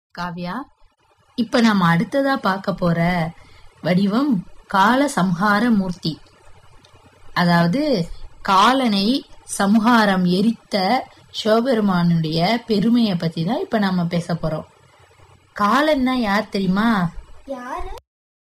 காவ்யா இப்ப நம்ம அடுத்ததா பார்க்க போற வடிவம் கால சம்ஹார மூர்த்தி அதாவது காலனை சம்ஹாரம் எரித்த சிவபெருமானுடைய பெருமையை பத்தி தான் இப்ப நம்ம பேச போறோம் காலன்னா யார் தெரியுமா யாரு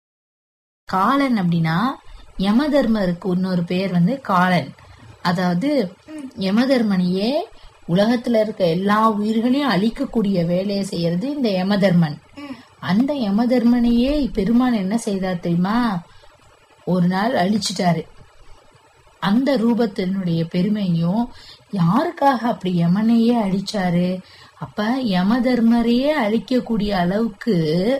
காலன் அப்படின்னா யமதர்மருக்கு இன்னொரு பேர் வந்து காலன் அதாவது யமதர்மனையே உலகத்துல இருக்க எல்லா உயிர்களையும் அழிக்கக்கூடிய வேலையை செய்யறது இந்த யமதர்மன் அந்த யமதர்மனையே பெருமான் என்ன செய்தார் தெரியுமா ஒரு நாள் அழிச்சிட்டாரு அந்த ரூபத்தினுடைய பெருமையும் யாருக்காக அப்படி யமனையே அழிச்சாரு அப்ப யமதர்மரையே அழிக்கக்கூடிய அளவுக்கு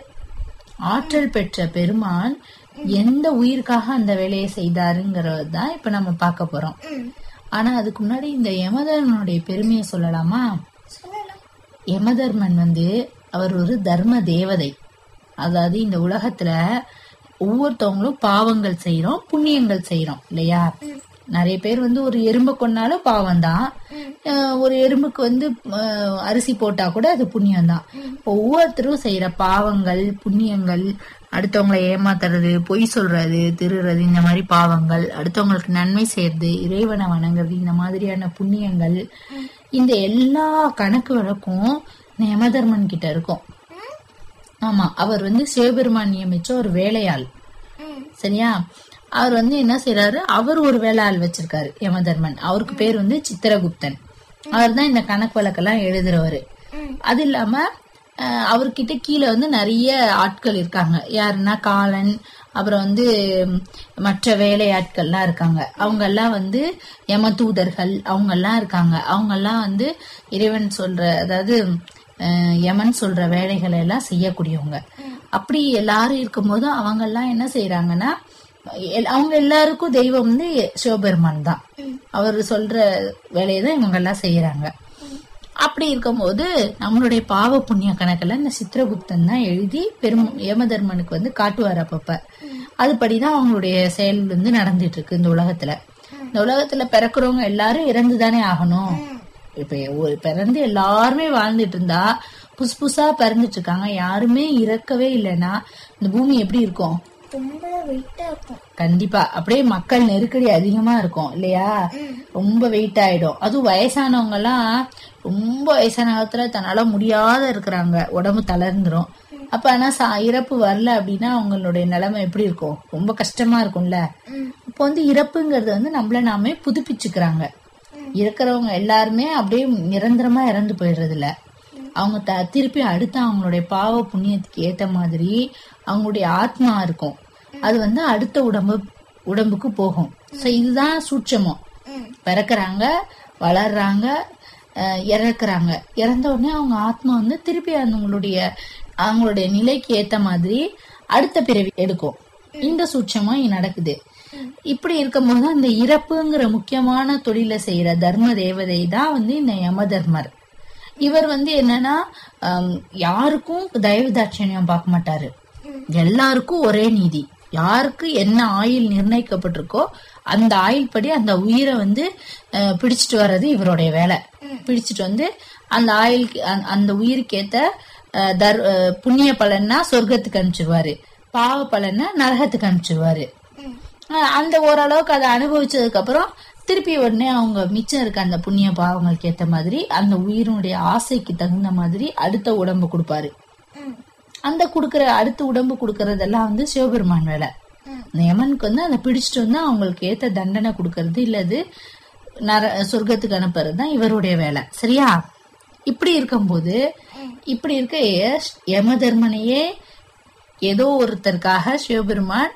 ஆற்றல் பெற்ற பெருமான் எந்த உயிருக்காக அந்த வேலையை செய்தாருங்கிறது தான் இப்ப நம்ம பார்க்க போறோம் ஆனா அதுக்கு முன்னாடி இந்த யமதர்மனுடைய பெருமையை சொல்லலாமா சொல்லலாம் யமதர்மன் வந்து அவர் ஒரு தர்ம தேவதை அதாவது இந்த உலகத்துல ஒவ்வொருத்தவங்களும் பாவங்கள் செய்யறோம் புண்ணியங்கள் செய்யறோம் இல்லையா நிறைய பேர் வந்து ஒரு எறும்பை கொன்னாலும் பாவம் தான் ஒரு எறும்புக்கு வந்து அஹ், அரிசி போட்டா கூட அது புண்ணியம் தான் ஒவ்வொருத்தரும் செய்யற பாவங்கள் புண்ணியங்கள் அடுத்தவங்களை ஏமாத்துறது பொய் சொல்றது திருடுறது இந்த மாதிரி பாவங்கள் அடுத்தவங்களுக்கு நன்மை செய்யறது இறைவனை வணங்குறது இந்த மாதிரியான புண்ணியங்கள் இந்த எல்லா கணக்கு வழக்கும் இந்த யமதர்மன் கிட்ட இருக்கும் ஆமா அவர் வந்து சிவபெருமான் நியமிச்ச ஒரு வேலையாள் சரியா அவர் வந்து என்ன செய்யறாரு அவர் ஒரு வேலையாள் வச்சிருக்காரு யமதர்மன் அவருக்கு பேர் வந்து சித்திரகுப்தன் அவர் தான் இந்த கணக்கு வழக்கெல்லாம் எழுதுறவரு அது இல்லாம அஹ், அவர்கிட்ட கீழே வந்து நிறைய ஆட்கள் இருக்காங்க யாருன்னா காலன் அப்புறம் வந்து ம், மற்ற வேலையாட்கள்லாம் இருக்காங்க அவங்க எல்லாம் வந்து யமதூதர்கள் அவங்க எல்லாம் இருக்காங்க அவங்க எல்லாம் வந்து இறைவன் சொல்ற அதாவது அஹ், யமன் சொல்ற வேலைகளை எல்லாம் செய்யக்கூடியவங்க அப்படி எல்லாரும் இருக்கும்போது அவங்க எல்லாம் என்ன செய்யறாங்கன்னா எல்- அவங்க எல்லாருக்கும் தெய்வம் வந்து சிவபெருமான் தான் அவர் சொல்ற வேலையை தான் இவங்க எல்லாம் செய்யறாங்க அப்படி இருக்கும்போது நம்மளுடைய பாவ புண்ணிய கணக்கெல்லாம் இந்த சித்திரகுப்தன் தான் எழுதி பெரும் யமதர்மனுக்கு வந்து காட்டுவார் அப்பப்ப அதுபடிதான் அவங்களுடைய செயல் வந்து நடந்துட்டு இருக்கு இந்த உலகத்துல இந்த உலகத்துல பிறக்கிறவங்க எல்லாரும் இறந்துதானே ஆகணும் இப்ப ஒரு பிறந்து எல்லாருமே வாழ்ந்துட்டு இருந்தா புதுசு புதுசா பிறந்துட்டு இருக்காங்க யாருமே இறக்கவே இல்லைன்னா இந்த பூமி எப்படி இருக்கும் ரொம்ப வெயிட்டா இருக்கும் கண்டிப்பா அப்படியே மக்கள் நெருக்கடி அதிகமா இருக்கும் இல்லையா ரொம்ப வெயிட் ஆயிடும் அதுவும் வயசானவங்க எல்லாம் ரொம்ப வயசான காலத்துல தன்னால முடியாத இருக்கிறாங்க உடம்பு தளர்ந்துரும் அப்ப ஆனா சா- இறப்பு வரல அப்படின்னா அவங்களுடைய நிலைமை எப்படி இருக்கும் ரொம்ப கஷ்டமா இருக்கும்ல இப்போ வந்து இறப்புங்கிறது வந்து நம்மள நாமே புதுப்பிச்சுக்கிறாங்க இருக்கிறவங்க எல்லாருமே அப்படியே நிரந்தரமா இறந்து போயிடுறது இல்ல அவங்க த திருப்பி அடுத்து அவங்களுடைய பாவ புண்ணியத்துக்கு ஏத்த மாதிரி அவங்களுடைய ஆத்மா இருக்கும் அது வந்து அடுத்த உடம்பு உடம்புக்கு போகும் சோ இதுதான் சூட்சமம் பிறக்கறாங்க வளர்றாங்க அஹ், இறக்குறாங்க இறந்த உடனே அவங்க ஆத்மா வந்து திருப்பி அவங்களுடைய அவங்களுடைய நிலைக்கு ஏத்த மாதிரி அடுத்த பிறவி எடுக்கும் இந்த சூட்சமா இங்க நடக்குது இப்படி இருக்கும்போது அந்த இறப்புங்கிற முக்கியமான தொழிலை செய்யற தர்ம தேவதை தான் வந்து இந்த யமதர்மர் இவர் வந்து என்னன்னா ஆம், யாருக்கும் தயவு தாட்சணியம் பார்க்க மாட்டாரு எல்லாருக்கும் ஒரே நீதி யாருக்கு என்ன ஆயில் நிர்ணயிக்கப்பட்டிருக்கோ அந்த ஆயில் படி அந்த உயிரை வந்து அஹ், பிடிச்சிட்டு வர்றது இவருடைய வேலை பிடிச்சிட்டு வந்து அந்த ஆயிலுக்கு அந்த- அந்த உயிருக்கு ஏத்த அஹ், தர் அஹ், புண்ணிய பலன்னா சொர்க்கத்துக்கு அனுப்பிச்சிருவாரு பாவ பலன்னா நரகத்துக்கு அனுப்பிச்சிருவாரு அஹ் அந்த ஓரளவுக்கு அதை அனுபவிச்சதுக்கு அப்புறம் திருப்பி உடனே அவங்க மிச்சம் இருக்க அந்த புண்ணிய பாவங்களுக்கு ஏத்த மாதிரி அந்த உயிரினுடைய ஆசைக்கு தகுந்த மாதிரி அடுத்த உடம்பு கொடுப்பாரு அந்த குடுக்கற அடுத்த உடம்பு கொடுக்கறதெல்லாம் வந்து சிவபெருமான் வேலை இந்த யமனுக்கு வந்து அதை பிடிச்சிட்டு வந்து அவங்களுக்கு ஏத்த தண்டனை கொடுக்கறது இல்லது நர சொர்க்கத்துக்கு அனுப்புறது தான் இவருடைய வேலை சரியா இப்படி இருக்கும்போது இப்படி இருக்க ய- யமதர்மனையே ஏதோ ஒருத்தருக்காக சிவபெருமான்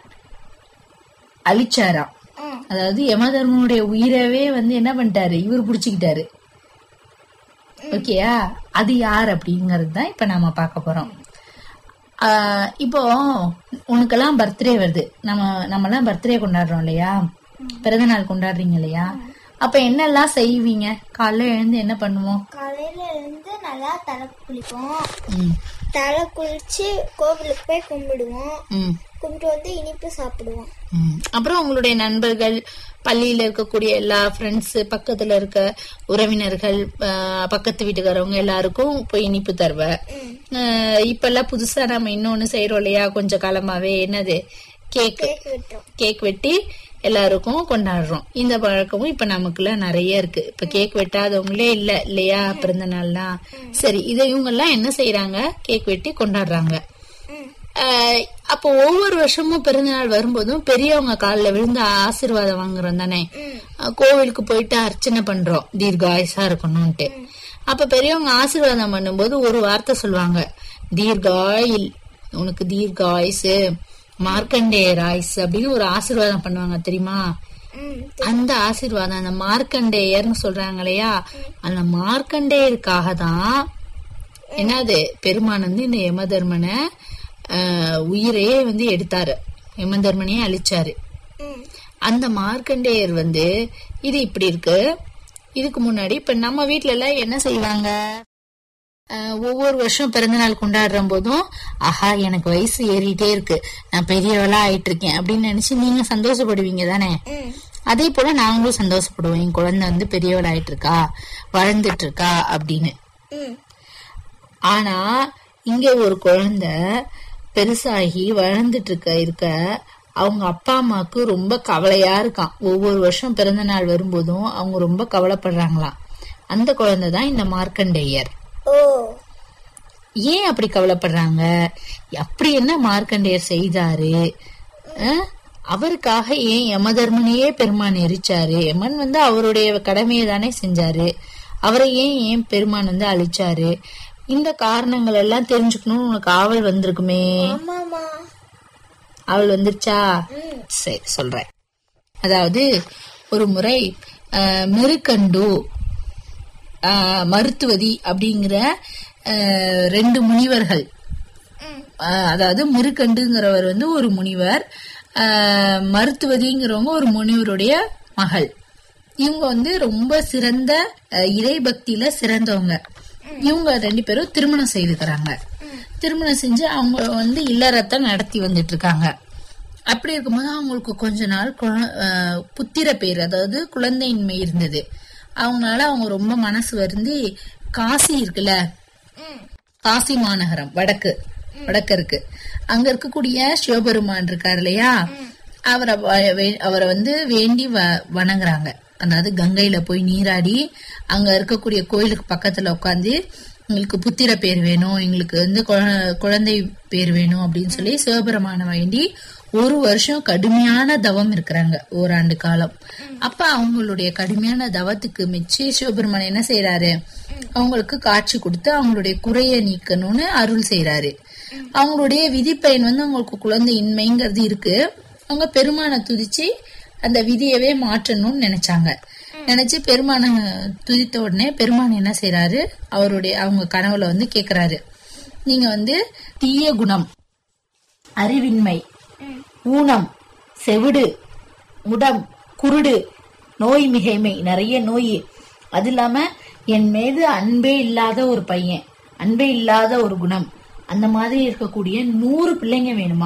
அழிச்சாராம் அதாவது யமதர்மனுடைய உயிரவே வந்து என்ன பண்ணிட்டாரு இவர் புடிச்சுக்கிட்டாரு ஓகேயா அது யார் அப்படிங்கறது தான் இப்ப நாம பார்க்க போறோம் ஆஹ் இப்போ உனக்கெல்லாம் பர்த்டே வருது நம்ம நம்ம எல்லாம் பர்த்டே கொண்டாடுறோம் இல்லையா பிறந்த நாள் கொண்டாடுறீங்க இல்லையா அப்ப என்னெல்லாம் செய்வீங்க காலைல எழுந்து என்ன பண்ணுவோம் காலையில இருந்து நல்லா தலை குளிப்போம் ம், தலை குளிச்சு கோவிலுக்கு போய் கும்பிடுவோம் ம், கும்பிட்டு வந்து இனிப்பு சாப்பிடுவோம் ம். அப்புறம் உங்களுடைய நண்பர்கள் பள்ளியில இருக்கக்கூடிய எல்லா ஃப்ரெண்ட்ஸ் பக்கத்துல இருக்க உறவினர்கள் ஆஹ், பக்கத்து வீட்டுக்காரவங்க எல்லாருக்கும் போய் இனிப்பு தருவ ஆஹ், இப்ப எல்லாம் புதுசா நம்ம இன்னொன்னு செய்யறோம் இல்லையா கொஞ்ச காலமாவே என்னது கேக் கேக் விட்டுரும் கேக் வெட்டி எல்லாருக்கும் கொண்டாடுறோம் இந்த பழக்கமும் இப்ப நமக்குள்ள நிறைய இருக்கு இப்ப கேக் வெட்டாதவங்களே இல்ல இல்லையா பிறந்த நாள்னா சரி இதை இவங்க எல்லாம் என்ன செய்யறாங்க கேக் வெட்டி கொண்டாடுறாங்க ம் ஆஹ் அப்போ ஒவ்வொரு வருஷமும் பிறந்தநாள் வரும்போதும் பெரியவங்க காலில் விழுந்து ஆசீர்வாதம் வாங்குறோம் தானே ம் ஆஹ் கோவிலுக்கு போயிட்டு அர்ச்சனை பண்றோம் தீர்காயுசா இருக்கணும்ட்டு அப்ப பெரியவங்க ஆசீர்வாதம் பண்ணும்போது ஒரு வார்த்தை சொல்லுவாங்க தீர்காயில் உனக்கு தீர்காயுசு மார்க்கண்டேயர் ஆயுசு அப்படின்னு ஒரு ஆசீர்வாதம் பண்ணுவாங்க தெரியுமா ம் அந்த ஆசீர்வாதம் அந்த மார்க்கண்டேயர்னு சொல்றாங்க இல்லையா அந்த மார்க்கண்டேயருக்காக தான் என்னது பெருமான் வந்து இந்த யமதர்மனை ஆஹ், உயிரையே வந்து எடுத்தாரு யமதர்மனையே அழிச்சாரு ம் அந்த மார்க்கண்டேயர் வந்து இது இப்படி இருக்கு இதுக்கு முன்னாடி இப்ப நம்ம வீட்ல எல்லாம் என்ன செய்வாங்க ஆஹ், ஒவ்வொரு வருஷம் பிறந்தநாள் கொண்டாடுற போதும் ஆஹா எனக்கு வயசு ஏறிட்டே இருக்கு நான் பெரியவளா ஆயிட்டு இருக்கேன் அப்படின்னு நினைச்சு நீங்க சந்தோஷப்படுவீங்க தானே ம் அதே போல நாங்களும் சந்தோஷப்படுவோம் என் குழந்தை வந்து பெரியவள் ஆயிட்டு இருக்கா வளர்ந்துட்டு இருக்கா அப்படின்னு ம் ஆனா இங்க ஒரு குழந்தை பெருசாகி வளர்ந்துட்டு இருக்க இருக்க அவங்க அப்பா அம்மாவுக்கு ரொம்ப கவலையா இருக்கான் ஒவ்வொரு வருஷம் பிறந்த நாள் வரும்போதும் அவங்க ரொம்ப கவலைப்படுறாங்களாம் அந்த குழந்தை தான் இந்த மார்க்கண்டேயர் ஓ ஏன் அப்படி கவலைப்படுறாங்க அப்படி என்ன மார்க்கண்டேயர் செய்தாரு அஹ்? அவருக்காக ஏன் யமதர்மனையே பெருமான் எரிச்சாரு யமன் வந்து அவருடைய கடமையை தானே செஞ்சாரு அவரை ஏன் ஏன் பெருமான் வந்து அழிச்சாரு இந்த காரணங்கள் எல்லாம் தெரிஞ்சுக்கணும்னு உனக்கு ஆவல் வந்திருக்குமே ஆமாமா ஆவல் வந்துருச்சா ம் சரி சொல்றேன் அதாவது ஒரு முறை அஹ், மெருக்கண்டு அஹ், மருத்துவதி அப்படிங்கிற அஹ், ரெண்டு முனிவர்கள் ம் அஹ், அதாவது மிருக்கண்டுங்கிறவர் வந்து ஒரு முனிவர் அஹ், மருத்துவதிங்கிறவங்க ஒரு முனிவருடைய மகள் இவங்க வந்து ரொம்ப சிறந்த அஹ், இறை பக்தியில சிறந்தவங்க இவங்க ரெண்டு பேரும் திருமணம் செய்துக்கிறாங்க திருமணம் செஞ்சு அவங்க வந்து இல்லறத்தை நடத்தி வந்துட்டு இருக்காங்க அப்படி இருக்கும்போது அவங்களுக்கு கொஞ்ச நாள் குழ- அஹ், புத்திர பேர் அதாவது குழந்தையின்மை இருந்தது அவங்களால அவங்க ரொம்ப மனசு வருந்தி காசி இருக்குல்ல ம் காசி மாநகரம் வடக்கு வடக்கு இருக்கு அங்க இருக்கக்கூடிய சிவபெருமான் இருக்கார் இல்லையா அவரை வ- வே- அவரை வந்து வேண்டி வ- வணங்குறாங்க அதாவது கங்கையில போய் நீராடி அங்க இருக்கக்கூடிய கோயிலுக்கு பக்கத்துல உட்காந்து எங்களுக்கு புத்திர பேர் வேணும் எங்களுக்கு வந்து குழ- குழந்தை பேர் வேணும் அப்படின்னு சொல்லி சிவபெருமான வேண்டி ஒரு வருஷம் கடுமையான தவம் இருக்கிறாங்க ஓராண்டு காலம் அப்ப அவங்களுடைய கடுமையான தவத்துக்கு மெச்சி சிவபெருமான் என்ன செய்யறாரு அவங்களுக்கு காட்சி கொடுத்து அவங்களுடைய குறைய நீக்கணும்னு அருள் செய்யறாரு அவங்களுடைய விதிப்பயன் வந்து அவங்களுக்கு குழந்தை இன்மைங்கிறது இருக்கு அவங்க பெருமானை துதிச்சு அந்த விதியவே மாற்றணும்னு நினைச்சாங்க நினைச்சு பெருமானை துதித்த உடனே பெருமான் என்ன செய்யறாரு அவருடைய அவங்க கனவுல வந்து கேக்குறாரு நீங்க வந்து தீய குணம் அறிவின்மை ஊனம் செவிடு முடம் குருடு நோய் மிகைமை நிறைய நோய் அது இல்லாம என் மீது அன்பே இல்லாத ஒரு பையன் அன்பே இல்லாத ஒரு குணம் அந்த மாதிரி இருக்கக்கூடிய நூறு பிள்ளைங்க வேணுமா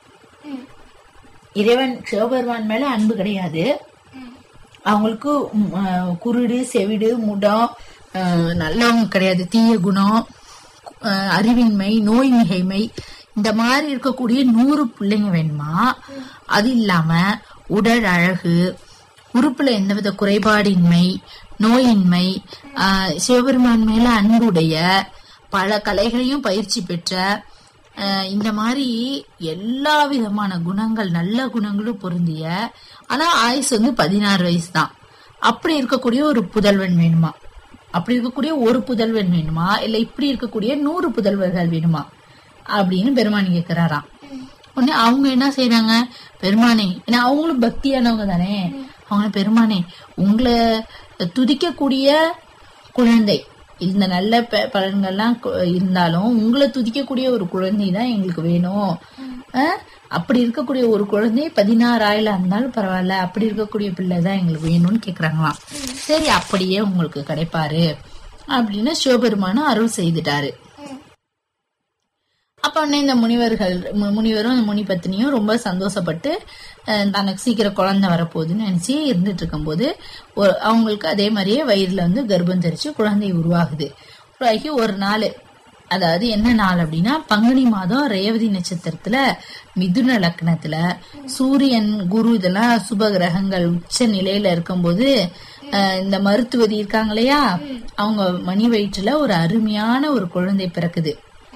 இறைவன் சிவபெருமான் மேல அன்பு கிடையாது அவங்களுக்கு ம், அஹ், குருடு செவிடு முடம் அஹ், நல்லவங்க கிடையாது தீய குணம் அஹ், அறிவின்மை நோய் மிகைமை இந்த மாதிரி இருக்கக்கூடிய நூறு பிள்ளைங்க வேணுமா அது இல்லாம உடல் அழகு உறுப்புல எந்தவித குறைபாடின்மை நோயின்மை ஆஹ், சிவபெருமான் மேல அன்புடைய பல கலைகளையும் பயிற்சி பெற்ற ஆஹ், இந்த மாதிரி எல்லா விதமான குணங்கள் நல்ல குணங்களும் பொருந்திய ஆனா ஆயுசு வந்து பதினாறு வயசு தான் அப்படி இருக்கக்கூடிய ஒரு புதல்வன் வேணுமா அப்படி இருக்கக்கூடிய ஒரு புதல்வன் வேணுமா இல்ல இப்படி இருக்கக்கூடிய நூறு புதல்வர்கள் வேணுமா அப்படின்னு பெருமானி கேக்குறாராம் உடனே அவங்க என்ன செய்யறாங்க பெருமானே ஏன்னா அவங்களும் பக்தியானவங்க தானே அவங்க பெருமானே உங்களை துதிக்கக்கூடிய குழந்தை இந்த நல்ல ப- பலன்கள்லாம் கு- இருந்தாலும் உங்களை துதிக்கக்கூடிய ஒரு குழந்தை தான் எங்களுக்கு வேணும் அஹ், அப்படி இருக்கக்கூடிய ஒரு குழந்தை பதினாறு ஆயில இருந்தாலும் பரவாயில்ல அப்படி இருக்கக்கூடிய பிள்ளை தான் எங்களுக்கு வேணும்னு கேக்குறாங்களாம் சரி அப்படியே உங்களுக்கு கிடைப்பாரு அப்படின்னு சிவபெருமானும் அருள் செய்துட்டாரு அப்ப அப்ப உடனே இந்த முனிவர்கள் மு- முனிவரும் இந்த முனி பத்தினியும் ரொம்ப சந்தோஷப்பட்டு அஹ், தனக்கு சீக்கிரம் குழந்தை வரப்போகுதுன்னு நினைச்சு இருந்துட்டு இருக்கும்போது ஒரு- அவங்களுக்கு அதே மாதிரியே வயிறுல வந்து கர்ப்பம் தெரிச்சு குழந்தை உருவாகுது உருவாகி ஒரு நாள் அதாவது என்ன நாள் அப்படின்னா பங்குனி மாதம் ரேவதி நட்சத்திரத்துல மிதுன லக்னத்துல சூரியன் குரு இதெல்லாம் சுப கிரகங்கள் உச்ச நிலையில இருக்கும்போது அஹ், இந்த மருத்துவதி இருக்காங்க இல்லையா அவங்க மணி வயிற்றுல ஒரு அருமையான ஒரு குழந்தை பிறக்குது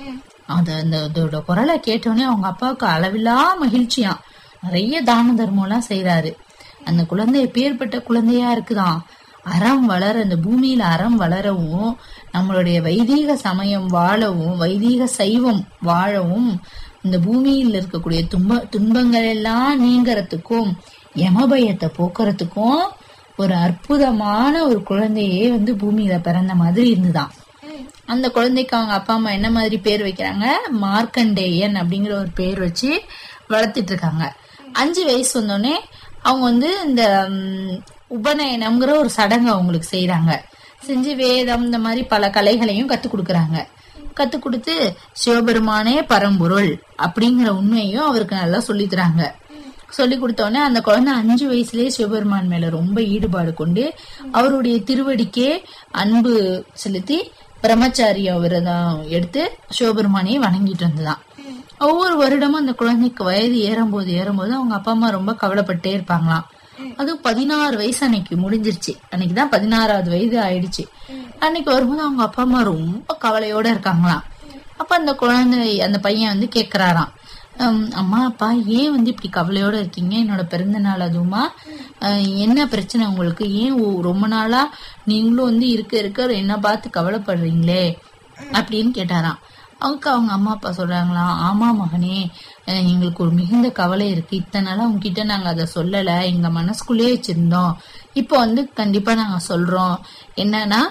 அது அந்த அதோட குரலை கேட்டோடனே அவங்க அப்பாவுக்கு அளவில்லா மகிழ்ச்சியாம் நிறைய தான தர்மம் எல்லாம் செய்யறாரு அந்த குழந்தை பேர்பட்ட குழந்தையா இருக்குதாம் அறம் வளர இந்த பூமியில அறம் வளரவும் நம்மளுடைய வைதீக சமயம் வாழவும் வைதீக சைவம் வாழவும் இந்த பூமியில் இருக்கக்கூடிய துன்ப துன்பங்கள் எல்லாம் நீங்கறதுக்கும் யமபயத்தை போக்குறதுக்கும் ஒரு அற்புதமான ஒரு குழந்தையே வந்து பூமியில பிறந்த மாதிரி இருந்துதான் அந்த குழந்தைக்கு அவங்க அப்பா அம்மா என்ன மாதிரி பேர் வைக்கிறாங்க மார்க்கண்டேயன் அப்படிங்கிற ஒரு பேர் வச்சு வளர்த்துட்டு இருக்காங்க அஞ்சு வயசு வந்தோடனே அவங்க வந்து இந்த ம், உபநயனம்ங்கிற ஒரு சடங்கு அவங்களுக்கு செய்றாங்க செஞ்சு வேதம் இந்த மாதிரி பல கலைகளையும் கத்து கொடுக்கறாங்க கத்து கொடுத்து சிவபெருமானே பரம்பொருள் அப்படிங்கிற உண்மையும் அவருக்கு நல்லா சொல்லித் தராங்க சொல்லி கொடுத்தோடனே அந்த குழந்தை அஞ்சு வயசுலயே சிவபெருமான் மேல ரொம்ப ஈடுபாடு கொண்டு அவருடைய திருவடிக்கே அன்பு செலுத்தி பிரம்மச்சாரிய விரதம் எடுத்து சிவபெருமானையே வணங்கிட்டு இருந்துதான் ஒவ்வொரு வருடமும் அந்த குழந்தைக்கு வயது ஏறும்போது ஏறும்போது அவங்க அப்பா அம்மா ரொம்ப கவலைப்பட்டே இருப்பாங்களாம் அது பதினாறு வயசு அன்னைக்கு முடிஞ்சிருச்சு அன்னைக்குதான் பதினாறாவது வயது ஆயிடுச்சு அன்னைக்கு வரும்போது அவங்க அப்பா அம்மா ரொம்ப கவலையோட இருக்காங்களாம் அப்ப அந்த குழந்தை அந்த பையன் வந்து கேக்குறாராம் "ஹம், அம்மா அப்பா ஏன் வந்து இப்படி கவலையோட இருக்கீங்க என்னோட பிறந்த நாள் அதுவுமா அஹ், என்ன பிரச்சனை உங்களுக்கு ஏன் ஒ- ரொம்ப நாளா நீங்களும் வந்து இருக்க இருக்க என்ன பார்த்து கவலைப்படுறீங்களே அப்படின்னு கேட்டாராம் அவங்க அவங்க அம்மா அப்பா சொல்றாங்களாம் ஆமா மகனே அஹ், எங்களுக்கு ஒரு மிகுந்த கவலை இருக்கு இத்தனை நாளா உங்ககிட்ட நாங்க அதை சொல்லல எங்க மனசுக்குள்ளேயே வச்சிருந்தோம் இப்போ வந்து கண்டிப்பா நாங்க சொல்றோம் என்னன்னா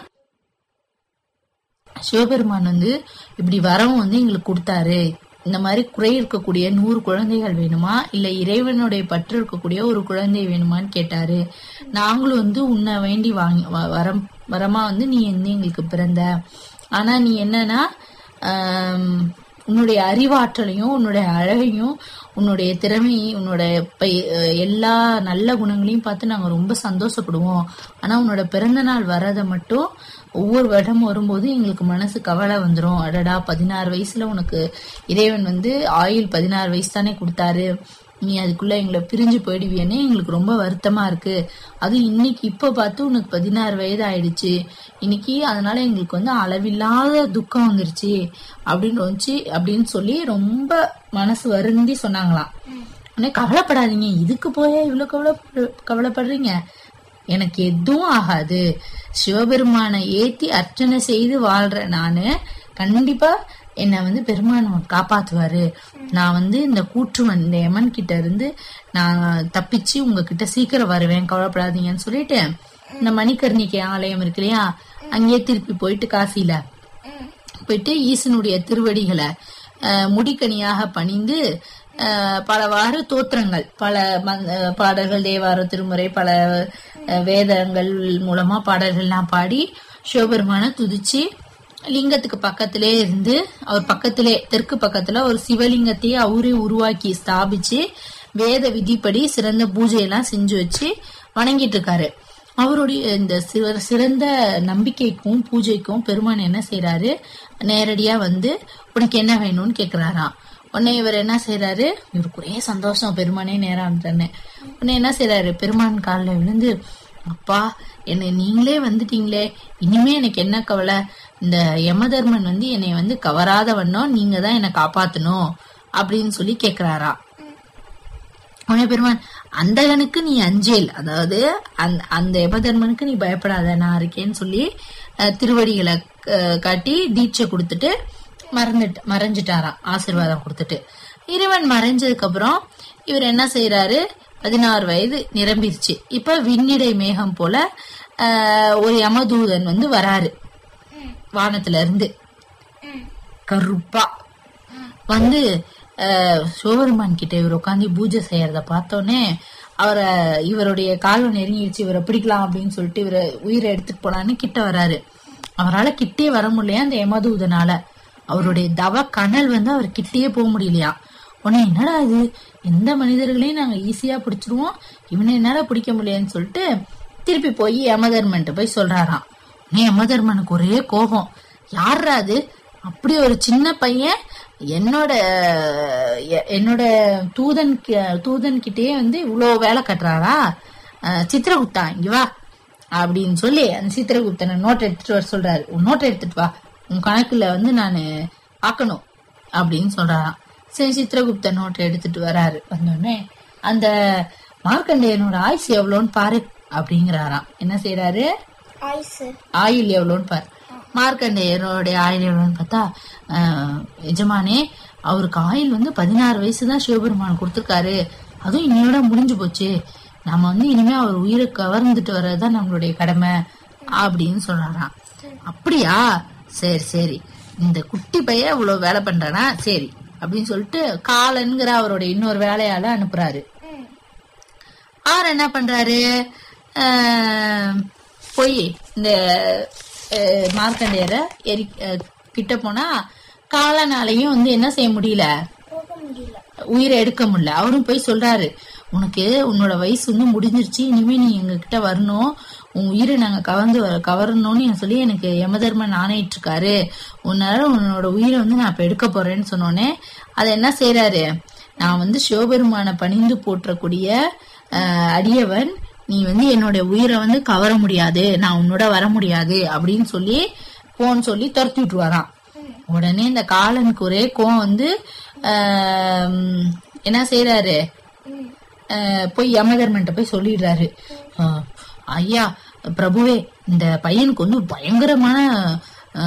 சிவபெருமான் வந்து இப்படி வரவும் வந்து எங்களுக்கு கொடுத்தாரு இந்த மாதிரி குறை இருக்கக்கூடிய நூறு குழந்தைகள் வேணுமா இல்ல இறைவனுடைய பற்று இருக்கக்கூடிய ஒரு குழந்தை வேணுமான்னு கேட்டாரு நாங்களும் வந்து உன்னை வேண்டி வாங்கி வ- வரம் வரமா வந்து நீ வந்து எங்களுக்கு பிறந்த ஆனா நீ என்னன்னா ஆம், உன்னுடைய அறிவாற்றலையும் உன்னுடைய அழகையும் உன்னுடைய திறமையும் உன்னுடைய பை- அஹ் எல்லா நல்ல குணங்களையும் பார்த்து நாங்க ரொம்ப சந்தோஷப்படுவோம் ஆனா உன்னோட பிறந்த நாள் வரதை மட்டும் ஒவ்வொரு வருடம் வரும்போது எங்களுக்கு மனசு கவலை வந்துரும் அடடா பதினாறு வயசுல உனக்கு இறைவன் வந்து ஆயுள் பதினாறு வயசு தானே கொடுத்தாரு நீ அதுக்குள்ள எங்களை பிரிஞ்சு போயிடுவியன்னு எங்களுக்கு ரொம்ப வருத்தமா இருக்கு அது இன்னைக்கு இப்ப பார்த்து உனக்கு பதினாறு வயது ஆயிடுச்சு இன்னைக்கு அதனால எங்களுக்கு வந்து அளவில்லாத துக்கம் வந்துருச்சு அப்படின்னு வந்துச்சு அப்படின்னு சொல்லி ரொம்ப மனசு வருந்தி சொன்னாங்களாம் உடனே கவலைப்படாதீங்க இதுக்கு போய் இவ்வளவு கவலை கவலைப்படுறீங்க எனக்கு எதுவும் ஆகாது சிவபெருமானை ஏத்தி அர்ச்சனை செய்து வாழ்ற நானு கண்டிப்பா என்னை வந்து பெருமான் காப்பாத்துவாரு நான் வந்து இந்த கூற்றுவன் இந்த யமன் கிட்ட இருந்து நான் தப்பிச்சு உங்ககிட்ட சீக்கிரம் வருவேன் கவலைப்படாதீங்கன்னு சொல்லிட்டு இந்த மணிகர்ணிகை ஆலயம் இருக்கு இல்லையா அங்கேயே திருப்பி போயிட்டு காசியில போயிட்டு ஈசனுடைய திருவடிகளை அஹ், முடிக்கணியாக பணிந்து அஹ், பலவாறு தோத்திரங்கள் பல மந்- அஹ், பாடல்கள் தேவார திருமுறை பல அஹ், வேதங்கள் மூலமா பாடல்கள்லாம் பாடி சிவபெருமான துதிச்சு லிங்கத்துக்கு பக்கத்திலே இருந்து அவர் பக்கத்திலே தெற்கு பக்கத்துல ஒரு சிவலிங்கத்தையே அவரே உருவாக்கி ஸ்தாபிச்சு வேத விதிப்படி சிறந்த பூஜையெல்லாம் செஞ்சு வச்சு வணங்கிட்டு இருக்காரு அவருடைய இந்த சிற- சிறந்த நம்பிக்கைக்கும் பூஜைக்கும் பெருமான் என்ன செய்யறாரு நேரடியா வந்து உனக்கு என்ன வேணும்னு கேக்குறாராம் உடனே இவர் என்ன செய்யறாரு இவருக்கு ஒரே சந்தோஷம் பெருமானே நேரம் வந்துட்டேன்னு உடனே என்ன செய்யறாரு பெருமான் காலில் விழுந்து அப்பா என்னை நீங்களே வந்துட்டீங்களே இனிமே எனக்கு என்ன கவலை இந்த யமதர்மன் வந்து என்னை வந்து கவராத வண்ணம் நீங்க தான் என்னை காப்பாத்தணும் அப்படின்னு சொல்லி கேக்குறாராம் உடனே பெருமான் அந்தகனுக்கு நீ அஞ்சேல் அதாவது அந்த அந்த யமதர்மனுக்கு நீ பயப்படாத நான் இருக்கேன்னு சொல்லி அஹ், திருவடிகளை அஹ், காட்டி தீட்சை கொடுத்துட்டு மறந்துட்டு மறைஞ்சிட்டாராம் ஆசீர்வாதம் கொடுத்துட்டு இறைவன் மறைஞ்சதுக்கு அப்புறம் இவர் என்ன செய்யறாரு பதினாறு வயது நிரம்பிருச்சு இப்ப விண்ணிடை மேகம் போல அஹ், ஒரு யமதூதன் வந்து வராரு வானத்துல இருந்து கருப்பா வந்து அஹ், சிவபெருமான் கிட்ட இவர் உட்காந்து பூஜை செய்யறத பார்த்தோன்னே அவரை இவருடைய காலம் நெருங்கிடுச்சு இவரை பிடிக்கலாம் அப்படின்னு சொல்லிட்டு இவரை உயிரை எடுத்துட்டு போலான்னு கிட்ட வராரு அவரால கிட்டே வர முடியல அந்த யமதூதனால அவருடைய தவ கனல் வந்து அவர் கிட்டேயே போக முடியலையா உடனே என்னடா இது எந்த மனிதர்களையும் நாங்க ஈஸியா பிடிச்சிருவோம் இவனை என்னால பிடிக்க முடியலன்னு சொல்லிட்டு திருப்பி போய் யமதர்மன்ட்ட போய் சொல்றாராம் உடனே யமதர்மனுக்கு ஒரே கோபம் யார்ரா அது அப்படி ஒரு சின்ன பையன் என்னோட எ- என்னோட தூதன் கி- தூதன் கிட்டயே வந்து இவ்வளோ வேலை கட்டுறாரா அஹ், சித்திரகுப்தா இங்க வா அப்படின்னு சொல்லி அந்த சித்திரகுப்தனை நோட் எடுத்துட்டு வர சொல்றாரு உன் நோட்டை எடுத்துட்டு வா உன் கணக்குல வந்து நான் பார்க்கணும் அப்படின்னு சொல்றாராம் சரி சித்திரகுப்த நோட்டை எடுத்துட்டு வராரு வந்தோடனே அந்த மார்க்கண்டேயனோட ஆயுசு எவ்வளோன்னு பாரு அப்படிங்கிறாராம் என்ன செய்யறாரு ஐஸ் ஆயுள் எவ்வளோன்னு பாரு மார்க்கண்டேயரோடைய ஆயுள் எவ்வளோன்னு பார்த்தா ஆஹ், எஜமானே அவருக்கு ஆயுள் வந்து பதினாறு வயசு தான் சிவபெருமான் கொடுத்துருக்காரு அதுவும் இன்னையோட முடிஞ்சு போச்சு நம்ம வந்து இனிமே அவர் உயிரை கவர்ந்துட்டு வர்றதுதான் நம்மளுடைய கடமை அப்படின்னு சொல்றாராம் அப்படியா சரி சரி இந்த குட்டி பையன் இவ்வளவு வேலை பண்றானா சரி அப்படின்னு சொல்லிட்டு காலன்கிற அவருடைய இன்னொரு வேலையால அனுப்புறாரு ம் அவர் என்ன பண்றாரு ஆஹ், போய் இந்த ஆஹ், மார்க்கண்டேயரை எரி ஆஹ், கிட்ட போனா காலனாலையும் வந்து என்ன செய்ய முடியல போக முடியல உயிரை எடுக்க முடியல அவரும் போய் சொல்றாரு உனக்கு உன்னோட வயசு வந்து முடிஞ்சிருச்சு இனிமே நீ எங்க கிட்ட வரணும் உன் உயிரை நாங்க கவர்ந்து வர கவரணும்னு எனக்கு சொல்லி எனக்கு யமதர்மன் ஆணையிட்டு இருக்காரு உன்னால உன்னோட உயிரை வந்து நான் இப்ப எடுக்க போறேன்னு சொன்னோன்னே அதை என்ன செய்யறாரு நான் வந்து சிவபெருமான பணிந்து போற்றக்கூடிய ஆஹ், அடியவன் நீ வந்து என்னோட உயிரை வந்து கவர முடியாது நான் உன்னோட வர முடியாது அப்படின்னு சொல்லி போன்னு சொல்லி துரத்தி விட்டுருவாராம் உடனே இந்த காலனுக்கு ஒரே கோவம் வந்து ஆம், என்ன செய்யறாரு ம் போய் யமதர்மன்ட்ட போய் சொல்லிடுறாரு ஆ, ஐயா பிரபுவே இந்த பையனுக்கு வந்து பயங்கரமான ஆ,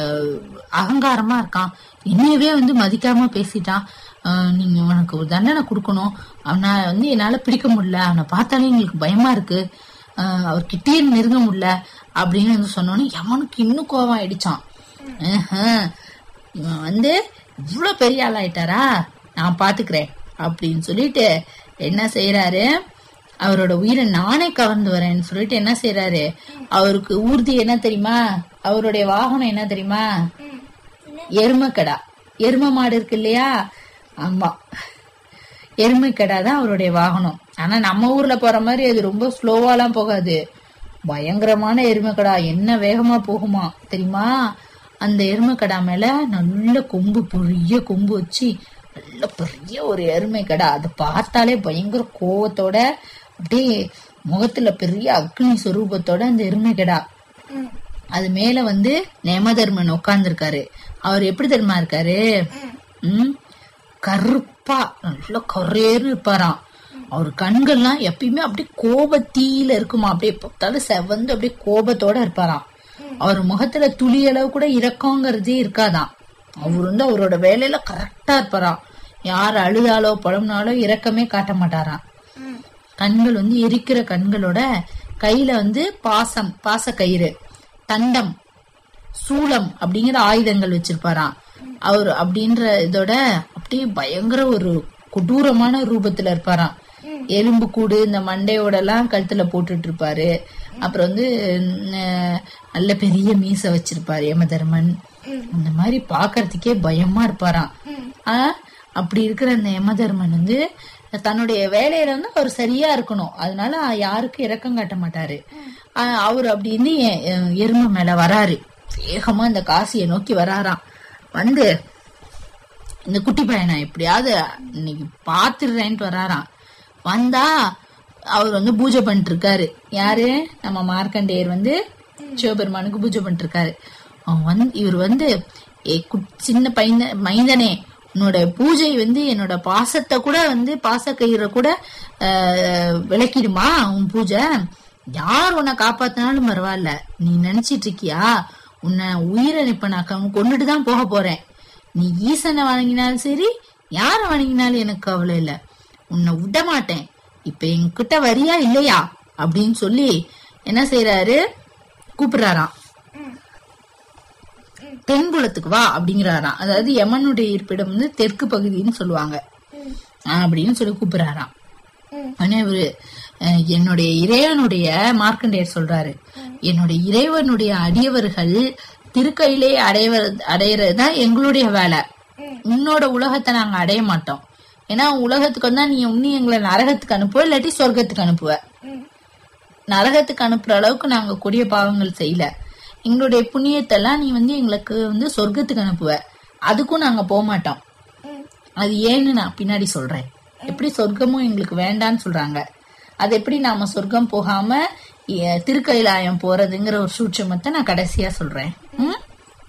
அகங்காரமா இருக்கான் என்னையவே வந்து மதிக்காம பேசிட்டான் ஆ, நீங்க உனக்கு ஒரு தண்டனை கொடுக்கணும் அவனை வந்து என்னால பிடிக்க முடியல அவனை பார்த்தாலே எங்களுக்கு பயமா இருக்கு ஆ, அவர் கிட்டே நெருங்க முடியல அப்படின்னு வந்து சொன்னோன்னே யமனுக்கு இன்னும் கோவம் ஆயிடுச்சான் ஆஹ். இவன் வந்து இவ்வளோ பெரிய ஆள் ஆயிட்டாரா நான் பாத்துக்கிறேன் அப்படின்னு சொல்லிட்டு என்ன செய்யறாரு அவரோட உயிரை நானே கவர்ந்து வரேன்னு சொல்லிட்டு என்ன செய்யறாரு அவருக்கு ஊர்தி என்ன தெரியுமா அவருடைய வாகனம் என்ன தெரியுமா ம் என்ன எருமைக்கடா எருமை மாடு இருக்கு இல்லையா ஆமா எருமைக்கடா தான் அவருடைய வாகனம் ஆனா நம்ம ஊர்ல போற மாதிரி அது ரொம்ப ஸ்லோவாலாம் போகாது பயங்கரமான எருமைக்கடா என்ன வேகமா போகுமா தெரியுமா அந்த எருமைக்கடா மேல நல்ல கொம்பு பெரிய கொம்பு வச்சு நல்ல பெரிய ஒரு எருமைக்கடா அதை பார்த்தாலே பயங்கர கோவத்தோட அப்படியே முகத்துல பெரிய அக்னி சொரூபத்தோட அந்த எருமைக்கடா ம் அது மேல வந்து நேமதர்மன் உட்கார்ந்துருக்காரு அவர் எப்படி தெரியுமா இருக்காரு ம் கருப்பா நல்ல கரேறு இருப்பாராம் அவர் கண்கள்லாம் எப்பயுமே அப்படியே கோபத்தீயில இருக்குமா அப்படியே பார்த்தாலும் செவந்து அப்படியே கோபத்தோட இருப்பாராம் அவர் முகத்துல துளி அளவு கூட இரக்கங்கிறதே இருக்காதாம் அவர் வந்து அவரோட வேலையில கரெக்டா இருப்பாராம் யார் அழுதாலோ புலம்னாலோ இரக்கமே காட்ட மாட்டாராம் ம் கண்கள் வந்து எரிக்கிற கண்களோட கையில வந்து பாசம் பாச கயிறு தண்டம் சூலம் அப்படிங்கிற ஆயுதங்கள் வச்சிருப்பாராம் அவர் அப்படின்ற இதோட அப்படியே பயங்கர ஒரு கொடூரமான ரூபத்துல இருப்பாராம் எலும்பு கூடு இந்த மண்டையோட எல்லாம் கழுத்துல போட்டுட்டு இருப்பாரு அப்புறம் வந்து ந- நல்ல பெரிய மீசை வச்சிருப்பாரு யமதர்மன் அந்த மாதிரி பாக்குறதுக்கே பயமா இருப்பாராம் ஆ, அப்படி இருக்கிற அந்த யமதர்மன் வந்து தன்னுடைய வேலையில வந்து அவர் சரியா இருக்கணும் அதனால யாருக்கும் இரக்கம் காட்ட மாட்டாரு ஆ, அவர் அப்படின்னு எ- எ- எருமை மேல வராரு வேகமா இந்த காசியை நோக்கி வராராம் வந்து இந்த குட்டி பையனை எப்படியாவது இன்னைக்கு பாத்துடுறேன்ட்டு வராராம் வந்தா அவர் வந்து பூஜை பண்ணிட்டு இருக்காரு யாரு நம்ம மார்க்கண்டேயர் வந்து சிவபெருமானுக்கு பூஜை பண்ணிட்டு இருக்காரு அவன் வந்து இவர் வந்து ஏ குட்- சின்ன பையன மைந்தனே உன்னோட பூஜை வந்து என்னோட பாசத்தை கூட வந்து பாசக்கயிறை கூட ஆஹ், விளக்கிடுமா உன் பூஜை யார் உன்னை காப்பாத்தினாலும் பரவாயில்ல நீ நினைச்சிட்டு இருக்கியா உன்னை உயிரை இப்ப நான் கொ- கொன்னுட்டு தான் போக போறேன் நீ ஈசனை வணங்கினாலும் சரி யாரை வணங்கினாலும் எனக்கு கவலை இல்ல உன்னை விட மாட்டேன் இப்ப என்கிட்ட வரியா இல்லையா அப்படின்னு சொல்லி என்ன செய்யறாரு கூப்பிடுறாராம் தென்குளத்துக்கு வா அப்படிங்கிறாராம் அதாவது யமனுடைய இருப்பிடம் வந்து தெற்கு பகுதின்னு சொல்லுவாங்க ஆஹ் அப்படின்னு சொல்லி கூப்பிடுறாராம் ம். ஆனா இவரு அஹ், என்னுடைய இறைவனுடைய மார்க்கண்டேயர் சொல்றாரு என்னுடைய இறைவனுடைய அடியவர்கள் திருக்கையிலே அடைவது அடையிறது தான் எங்களுடைய வேலை ம். உன்னோட உலகத்தை நாங்க அடைய மாட்டோம் ஏன்னா உலகத்துக்கு வந்தா நீ இன்னும் எங்களை நரகத்துக்கு அனுப்புவ இல்லாட்டி சொர்க்கத்துக்கு அனுப்புவ ம் நரகத்துக்கு அனுப்புற அளவுக்கு நாங்க கொடிய பாவங்கள் செய்யல எங்களுடைய புண்ணியத்தை எல்லாம் நீ வந்து எங்களுக்கு வந்து சொர்க்கத்துக்கு அனுப்புவ அதுக்கும் நாங்க போக மாட்டோம் ம் அது ஏன்னு நான் பின்னாடி சொல்றேன் எப்படி சொர்க்கமும் எங்களுக்கு வேண்டான்னு சொல்றாங்க அது எப்படி நாம சொர்க்கம் போகாம எ- திருக்கைலாயம் போறதுங்கிற ஒரு சூட்சமத்தை நான் கடைசியா சொல்றேன் ம்?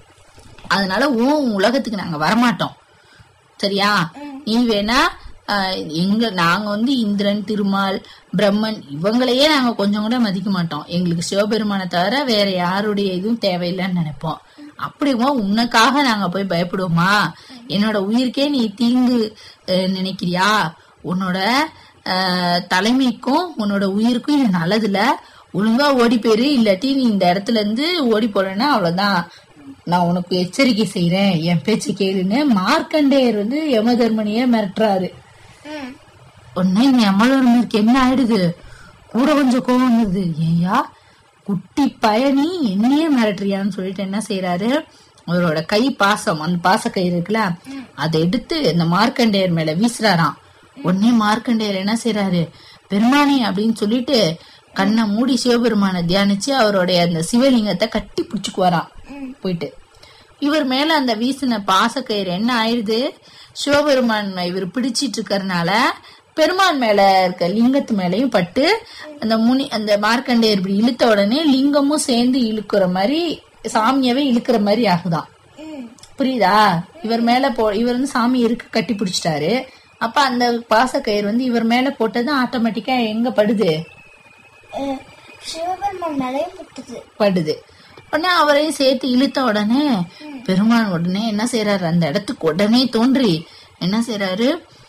அதனால உன் உலகத்துக்கு நாங்க வரமாட்டோம் சரியா நீ வேணா ஆஹ், எங்க நாங்க வந்து இந்திரன் திருமால் பிரம்மன் இவங்களையே நாங்க கொஞ்சம் கூட மதிக்க மாட்டோம் எங்களுக்கு சிவபெருமானை தவிர வேற யாருடைய இதுவும் தேவையில்லைன்னு நினைப்போம் அப்படிமா உனக்காக நாங்க போய் பயப்படுவோமா என்னோட உயிருக்கே நீ தீங்கு அஹ், நினைக்கிறியா உன்னோட ஆஹ், தலைமைக்கும் உன்னோட உயிருக்கும் இது நல்லதில்ல ஒழுங்கா ஓடி போயிரு இல்லாட்டி நீ இந்த இடத்துல இருந்து ஓடி போறேன்னா அவ்வளவுதான் நான் உனக்கு எச்சரிக்கை செய்றேன் என் பேச்சு கேளுன்னு மார்க்கண்டேயர் வந்து யமதர்மனிய மிரட்டுறாரு ம் உடனே இந்த யமதர்மனுக்கு என்ன ஆயிடுது கூட கொஞ்சம் கோவம் வந்தது ஏயா குட்டி பயணி என்னையே மிரட்டுறியான்னு சொல்லிட்டு என்ன செய்யறாரு அவரோட கை பாசம் அந்த பாச கயிறு இருக்குல்ல அதை எடுத்து இந்த மார்க்கண்டேயர் மேல வீசுறாராம் உடனே மார்க்கண்டேயர் என்ன செய்யறாரு பெருமானி அப்படின்னு சொல்லிட்டு கண்ணை மூடி சிவபெருமானை தியானிச்சு அவருடைய அந்த சிவலிங்கத்தை கட்டி பிடிச்சுக்குவாராம் ம் போயிட்டு இவர் மேல அந்த வீசின பாசக்கயிறு என்ன ஆயிடுது சிவபெருமான் இவர் பிடிச்சிட்டு இருக்கறனால பெருமான் மேல இருக்க லிங்கத்து மேலயும் பட்டு அந்த முனி அந்த மார்க்கண்டேயர் இப்படி இழுத்த உடனே லிங்கமும் சேர்ந்து இழுக்கிற மாதிரி சாமியவே இழுக்கிற மாதிரி ஆகுதாம் ம் புரியுதா இவர் மேல போ இவர் வந்து சாமி இருக்கு கட்டி பிடிச்சிட்டாரு அப்ப அந்த பாசக்கயிறு வந்து இவர் மேல போட்டது ஆட்டோமேட்டிக்கா எங்க படுது அஹ், சிவபெருமான் மேலேயும் புட்டுது படுது உடனே அவரையும் சேர்த்து இழுத்த உடனே பெருமான் உடனே என்ன செய்யறாரு அந்த இடத்துக்கு உடனே தோன்றி என்ன செய்யறாரு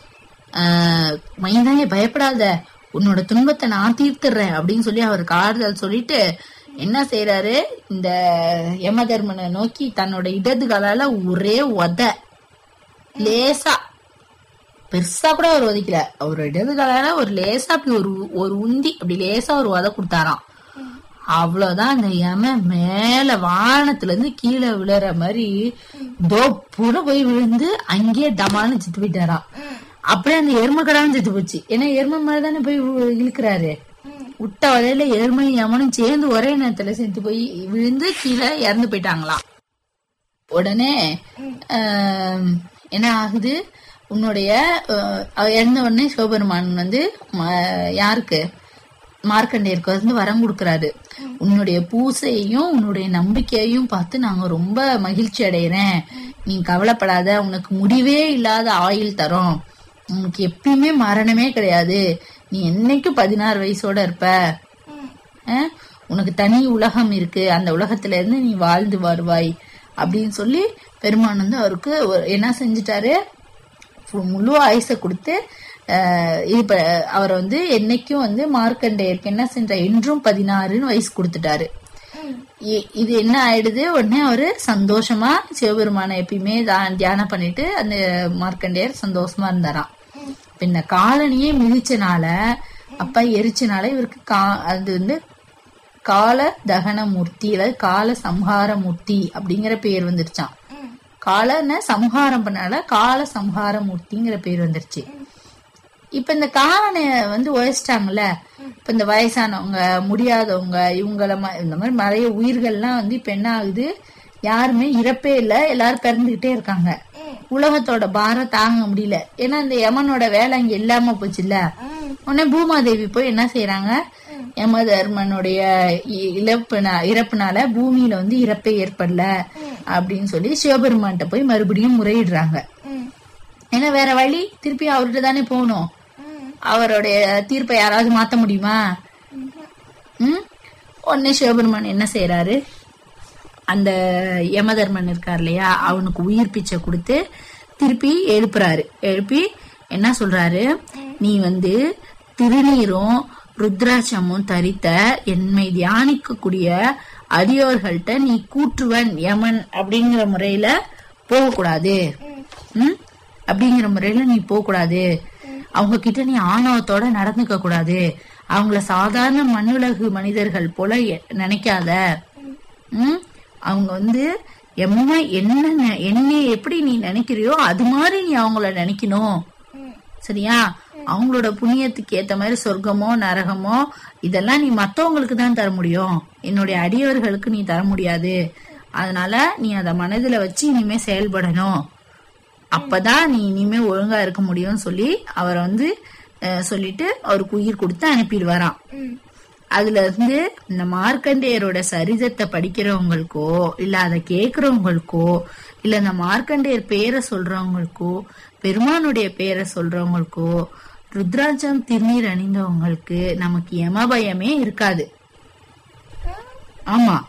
ஆஹ் மைந்தானே பயப்படாத உன்னோட துன்பத்தை நான் தீர்த்துறேன் அப்படின்னு சொல்லி அவருக்கு ஆறுதல் சொல்லிட்டு என்ன செய்யறாரு இந்த யமதர்மனை நோக்கி தன்னோட இடது காலால ஒரே உத லேசா பெருசா கூட அவர் ஒதுக்கல அவர் இடது காலால ஒரு லேசா அப்படி ஒரு ஒரு உந்தி அப்படி லேசா ஒரு உத கொடுத்தாராம் அவ்வளவுதான் அந்த யம மேல வானத்துல இருந்து கீழே விழுற மாதிரி தொப்புன்னு போய் விழுந்து அங்கேயே டமான்னு செத்து போயிட்டாராம் அப்படியே அந்த எருமை கடாவும் செத்து போச்சு ஏன்னா எருமை மேல தானே போய் வி- இழுக்கிறாரு விட்ட வலையில எருமையும் யமனும் சேர்ந்து ஒரே நேரத்துல செத்து போய் விழுந்து கீழே இறந்து போயிட்டாங்களாம் உடனே ஆம், என்ன ஆகுது உன்னுடைய அஹ், அவ இறந்த உடனே சிவபெருமான் வந்து ம- யாருக்கு மார்க்கண்டேயருக்கு வந்து வரம் கொடுக்கறாரு உன்னுடைய பூசையையும் உன்னுடைய நம்பிக்கையையும் பார்த்து நாங்க ரொம்ப மகிழ்ச்சி அடைகிறேன் நீ கவலைப்படாத உனக்கு முடிவே இல்லாத ஆயுள் தரோம் உனக்கு எப்பயுமே மரணமே கிடையாது நீ என்னைக்கும் பதினாறு வயசோட இருப்ப அஹ், உனக்கு தனி உலகம் இருக்கு அந்த உலகத்துல இருந்து நீ வாழ்ந்து வருவாய் அப்படின்னு சொல்லி பெருமான் வந்து அவருக்கு ஒரு- என்ன செஞ்சுட்டாரு ஃபு- முழு ஆயுசை கொடுத்து அஹ், இது ப- அவரை வந்து என்னைக்கும் வந்து மார்க்கண்டேயருக்கு என்ன செஞ்ச என்றும் பதினாறுன்னு வயசு கொடுத்துட்டாரு இ- இது என்ன ஆயிடுது உடனே அவரு சந்தோஷமா சிவபெருமானை எப்பயுமே தா- தியானம் பண்ணிட்டு அந்த மார்க்கண்டேயர் சந்தோஷமா இருந்தாராம் பின்ன காலனியே மிதிச்சனால அப்பா எரிச்சனால இவருக்கு கா அது வந்து கால தகன மூர்த்தி அதாவது கால சம்ஹார மூர்த்தி அப்படிங்கிற பேர் வந்துருச்சான் காலன சம்ஹாரம் பண்ணால கால சம்ஹார மூர்த்திங்கிற பேர் வந்துருச்சு இப்ப இந்த காலனை வந்து உழைச்சிட்டாங்கல்ல இப்ப இந்த வயசானவங்க முடியாதவங்க இவங்கள ம- இந்த மாதிரி நிறைய உயிர்கள்லாம் வந்து இப்ப என்ன ஆகுது யாருமே இறப்பே இல்ல எல்லாரும் பிறந்துகிட்டே இருக்காங்க உலகத்தோட பாரம் தாங்க முடியல ஏன்னா இந்த யமனோட வேலை அங்க இல்லாம போச்சுல்ல உடனே பூமாதேவி போய் என்ன செய்யறாங்க யமதர்மனுடைய இ- இழப்புனா இறப்புனால பூமியில வந்து இறப்பே ஏற்படல அப்படின்னு சொல்லி சிவபெருமான்கிட்ட போய் மறுபடியும் முறையிடுறாங்க ம் ஏன்னா வேற வழி திருப்பி அவர்கிட்ட தானே போகணும் ம் அவருடைய தீர்ப்பை யாராவது மாத்த முடியுமா ம் உடனே சிவபெருமான் என்ன செய்யறாரு அந்த யமதர்மன் இருக்கார் இல்லையா அவனுக்கு உயிர் பிச்சை கொடுத்து திருப்பி எழுப்புறாரு எழுப்பி என்ன சொல்றாரு நீ வந்து திருநீரும் ருத்ராட்சமும் தரித்த என்னை தியானிக்கக்கூடிய அடியோர்கள்ட்ட நீ கூற்றுவன் யமன் அப்படிங்கிற முறையில போகக்கூடாது ம் அப்படிங்கிற முறையில நீ போகக்கூடாது அவங்க கிட்ட நீ ஆணவத்தோட நடந்துக்க கூடாது அவங்கள சாதாரண மனுலகு மனிதர்கள் போல எ- நினைக்காத ம் அவங்க வந்து எம்மா என்ன நெ- என்னை எப்படி நீ நினைக்கிறியோ அது மாதிரி நீ அவங்கள நினைக்கணும் ம் சரியா அவங்களோட புண்ணியத்துக்கு ஏத்த மாதிரி சொர்க்கமோ நரகமோ இதெல்லாம் நீ மத்தவங்களுக்கு தான் தர முடியும் என்னுடைய அடியவர்களுக்கு நீ தர முடியாது அதனால நீ அதை மனதுல வச்சு இனிமே செயல்படணும் அப்பதான் நீ இனிமே ஒழுங்கா இருக்க முடியும்னு சொல்லி அவரை வந்து அஹ், சொல்லிட்டு அவருக்கு உயிர் கொடுத்து அனுப்பிடுவாராம் ம் அதுல இருந்து இந்த மார்க்கண்டேயரோட சரிதத்தை படிக்கிறவங்களுக்கோ இல்ல அதை கேக்குறவங்களுக்கோ இல்ல இந்த மார்க்கண்டேயர் பேரை சொல்றவங்களுக்கோ பெருமானுடைய பேரை சொல்றவங்களுக்கோ ருத்ராட்சம் திருநீர் அணிந்தவங்களுக்கு நமக்கு யம பயமே இருக்காது ஆமா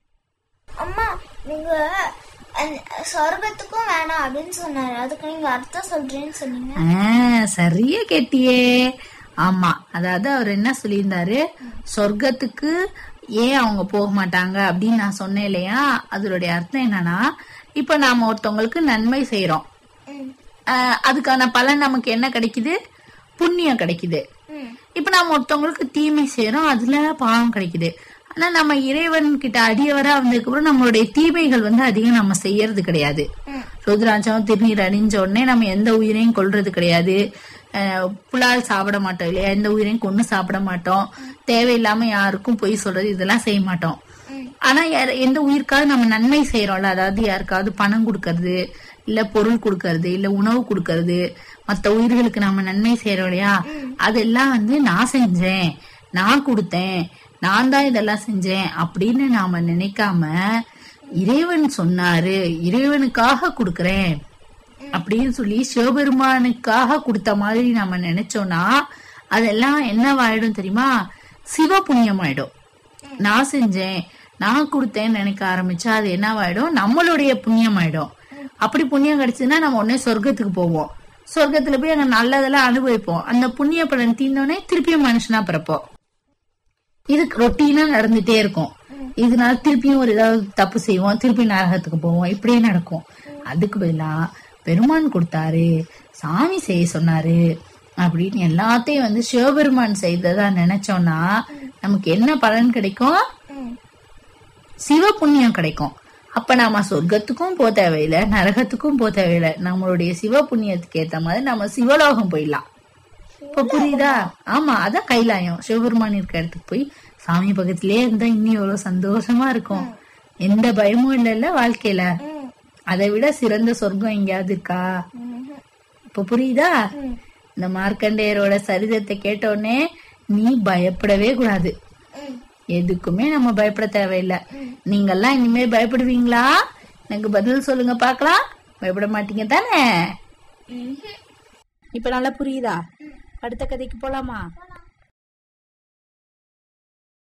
அம்மா நீங்க அந்த சொர்க்கத்துக்கும் வேணாம் அப்படின்னு சொன்னாரு அதுக்கு நீங்க அர்த்தம் சொல்றேன்னு சொன்னீங்க ஆ, சரியா கேட்டியே ஆமா அதாவது அவர் என்ன சொல்லியிருந்தாரு சொர்க்கத்துக்கு ஏன் அவங்க போக மாட்டாங்க அப்படின்னு நான் சொன்னேன் இல்லையா அதனுடைய அர்த்தம் என்னன்னா இப்ப நாம ஒருத்தவங்களுக்கு நன்மை செய்யறோம் ம் ஆஹ் அதுக்கான பலன் நமக்கு என்ன கிடைக்குது புண்ணியம் கிடைக்குது ம் இப்ப நாம ஒருத்தவங்களுக்கு தீமை செய்யறோம் அதுல பாவம் கிடைக்குது ஆனா நம்ம இறைவன் கிட்ட அடியவரா வந்ததுக்கு அப்புறம் நம்மளுடைய தீமைகள் வந்து அதிகம் நம்ம செய்யறது கிடையாது ம் ருத்ராட்சம் திருநீர் அணிஞ்ச உடனே நம்ம எந்த உயிரையும் கொல்றது கிடையாது அஹ் புலால் சாப்பிட மாட்டோம் இல்லையா எந்த உயிரையும் கொண்டு சாப்பிட மாட்டோம் தேவையில்லாம யாருக்கும் பொய் சொல்றது இதெல்லாம் செய்ய மாட்டோம் ம் ஆனா யார- எந்த உயிருக்காவது நம்ம நன்மை செய்யறோம்ல அதாவது யாருக்காவது பணம் கொடுக்கறது இல்ல பொருள் கொடுக்கறது இல்ல உணவு கொடுக்கறது மத்த உயிர்களுக்கு நம்ம நன்மை செய்யறோம் இல்லையா அதெல்லாம் வந்து நான் செஞ்சேன் நான் கொடுத்தேன் நான் தான் இதெல்லாம் செஞ்சேன் அப்படின்னு நாம நினைக்காம இறைவன் சொன்னாரு இறைவனுக்காக கொடுக்கறேன் அப்படின்னு சொல்லி சிவபெருமானுக்காக கொடுத்த மாதிரி நாம நினைச்சோம்னா அதெல்லாம் என்னவாயிடும் தெரியுமா சிவ புண்ணியம் ஆயிடும் நான் செஞ்சேன் நான் கொடுத்தேன்னு நினைக்க ஆரம்பிச்சா அது என்னவாயிடும் நம்மளுடைய புண்ணியம் ஆயிடும் அப்படி புண்ணியம் கிடைச்சதுன்னா நம்ம உடனே சொர்க்கத்துக்கு போவோம் சொர்க்கத்துல போய் அங்க நல்லதெல்லாம் அனுபவிப்போம் அந்த புண்ணிய பலன் தீர்ந்தோடனே திருப்பியும் மனுஷனா பிறப்போம் இது ரொட்டீனா நடந்துட்டே இருக்கும் இதனால திருப்பியும் ஒரு ஏதாவது தப்பு செய்வோம் திருப்பி நரகத்துக்கு போவோம் இப்படியே நடக்கும் அதுக்கு பதிலா பெருமான் கொடுத்தாரு சாமி செய்ய சொன்னாரு அப்படின்னு எல்லாத்தையும் வந்து சிவபெருமான் செய்ததா நினைச்சோம்னா நமக்கு என்ன பலன் கிடைக்கும் ம் சிவ புண்ணியம் கிடைக்கும் அப்ப நாம சொர்க்கத்துக்கும் போக தேவையில்லை நரகத்துக்கும் போக தேவையில்லை நம்மளுடைய சிவ புண்ணியத்துக்கு ஏத்த மாதிரி நம்ம சிவலோகம் போயிடலாம் இப்ப புரியுதா ஆமா அதான் கைலாயம் சிவபெருமான் இருக்க இடத்துக்கு போய் சாமி பக்கத்திலேயே இருந்தா இன்னும் எவ்வளவு சந்தோஷமா இருக்கும் எந்த பயமும் இல்லைல்ல வாழ்க்கையில ம் அதை விட சிறந்த சொர்க்கம் எங்கேயாவது இருக்கா ம் இப்ப புரியுதா ம் இந்த மார்க்கண்டேயரோட சரிதத்தை கேட்டோடனே நீ பயப்படவே கூடாது ம் எதுக்குமே நம்ம பயப்பட தேவையில்லை நீங்கெல்லாம் இனிமே பயப்படுவீங்களா எனக்கு பதில் சொல்லுங்க பார்க்கலாம் பயப்பட மாட்டீங்க தானே ம் இப்ப நல்லா புரியுதா அடுத்த கதைக்கு போலாமா போலாம்